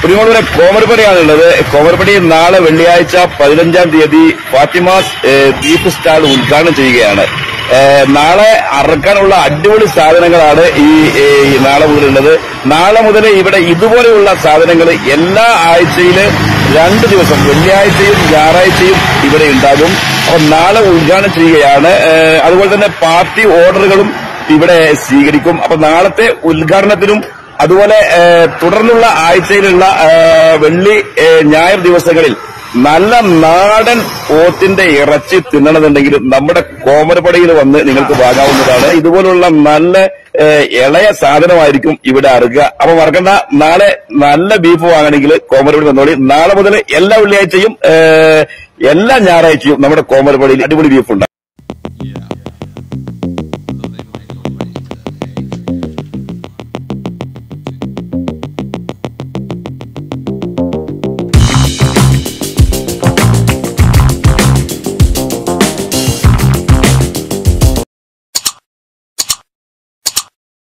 കുരുമുളൂരെ കോമരപ്പടിയാണുള്ളത് കോമരപ്പടി നാളെ വെള്ളിയാഴ്ച പതിനഞ്ചാം തീയതി ഫാത്തിമാസ് ഏഹ്, ബീഫ് സ്റ്റാൾ ഉദ്ഘാടനം ചെയ്യുകയാണ് ഏഹ്, നാളെ അറക്കാനുള്ള അടിപൊളി സാധനങ്ങളാണ് ഈ ഏഹ്, ഈ നാളെ മുതലുള്ളത് നാളെ മുതൽ ഇവിടെ ഇതുപോലെയുള്ള സാധനങ്ങൾ എല്ലാ ആഴ്ചയില് രണ്ട് ദിവസം വെള്ളിയാഴ്ചയും ഞായറാഴ്ചയും ഇവിടെ ഉണ്ടാകും അപ്പൊ നാളെ ഉദ്ഘാടനം ചെയ്യുകയാണ് ഏഹ്, അതുപോലെ തന്നെ പാർട്ടി ഓർഡറുകളും ഇവിടെ സ്വീകരിക്കും അപ്പൊ നാളത്തെ ഉദ്ഘാടനത്തിനും അതുപോലെ ഏഹ്, തുടർന്നുള്ള ആഴ്ചയിലുള്ള ഏഹ്, വെള്ളി ഏഹ്, ഞായർ ദിവസങ്ങളിൽ നല്ല നാടൻ പോത്തിന്റെ ഇറച്ചി തിന്നണമെന്നുണ്ടെങ്കിൽ നമ്മുടെ കോമരപ്പടിയിൽ വന്ന് നിങ്ങൾക്ക് വാങ്ങാവുന്നതാണ് ഇതുപോലുള്ള നല്ല ഏഹ്, ഇളയ സാധനമായിരിക്കും ഇവിടെ അറുക്കുക അപ്പൊ മറക്കണ്ട നാളെ നല്ല ബീഫ് വാങ്ങണമെങ്കിൽ കോമരപ്പടി വന്നോളി നാളെ മുതൽ എല്ലാ വെള്ളിയാഴ്ചയും ഏഹ്, എല്ലാ ഞായറാഴ്ചയും നമ്മുടെ കോമരപ്പടിയിൽ അടിപൊളി ബീഫ് ഉണ്ടാകും